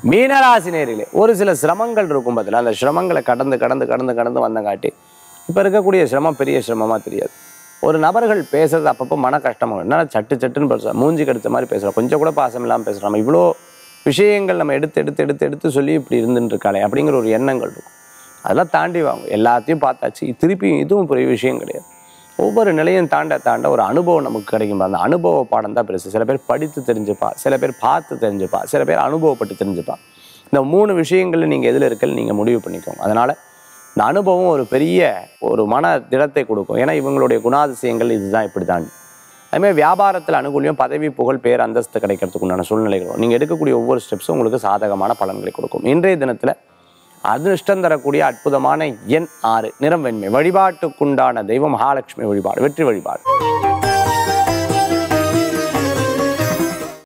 மீனராசி நேரிலே ஒரு சில சிரமங்கள் இருக்கும் பதில் அந்த சிரமங்களை கடந்து கடந்து கடந்து கடந்து வந்தங்காட்டி இப்போ இருக்கக்கூடிய சிரமம் பெரிய சிரமமாக தெரியாது ஒரு நபர்கள் பேசுறது அப்பப்போ மன கஷ்டமாக என்ன சட்டு சட்டுன்னு பேசுகிறோம் மூஞ்சி கடிச்ச மாதிரி பேசுகிறோம் கொஞ்சம் கூட பாசம் இல்லாமல் பேசுகிறோம் நம்ம இவ்வளோ விஷயங்கள் நம்ம எடுத்து எடுத்து எடுத்து எடுத்து சொல்லி இப்படி இருந்துட்டு இருக்காளே அப்படிங்கிற ஒரு எண்ணங்கள் இருக்கும் அதெல்லாம் தாண்டி வாங்க எல்லாத்தையும் பார்த்தாச்சு திருப்பி இதுவும் பெரிய விஷயம் கிடையாது ஒவ்வொரு நிலையும் தாண்ட தாண்ட ஒரு அனுபவம் நமக்கு கிடைக்கும் அந்த அனுபவ பாடம் தான் பெருசு சில பேர் படித்து தெரிஞ்சுப்பா சில பேர் பார்த்து தெரிஞ்சுப்பா சில பேர் அனுபவப்பட்டு தெரிஞ்சுப்பா இந்த மூணு விஷயங்கள்ல நீங்கள் எதில் இருக்கல் நீங்கள் முடிவு பண்ணிக்கோங்க அதனால் இந்த அனுபவம் ஒரு பெரிய ஒரு மன திடத்தை கொடுக்கும் ஏன்னா இவங்களுடைய குணாதிசயங்கள் இதுதான் இப்படி தான் அதுமாதிரி வியாபாரத்தில் அனுகூலியம் பதவி புகழ் பேர் அந்தஸ்து கிடைக்கிறதுக்கு உண்டான சூழ்நிலைகள் நீங்கள் எடுக்கக்கூடிய ஒவ்வொரு ஸ்டெப்ஸும் உங்களுக்கு சாதகமான பலன்களை கொடுக்கும் இன்றைய தினத்தில் அதிர்ஷ்டம் தரக்கூடிய அற்புதமான எண் ஆறு நிறம் வெண்மை வழிபாட்டுக்குண்டான தெய்வம் மகாலட்சுமி வழிபாடு வெற்றி வழிபாடு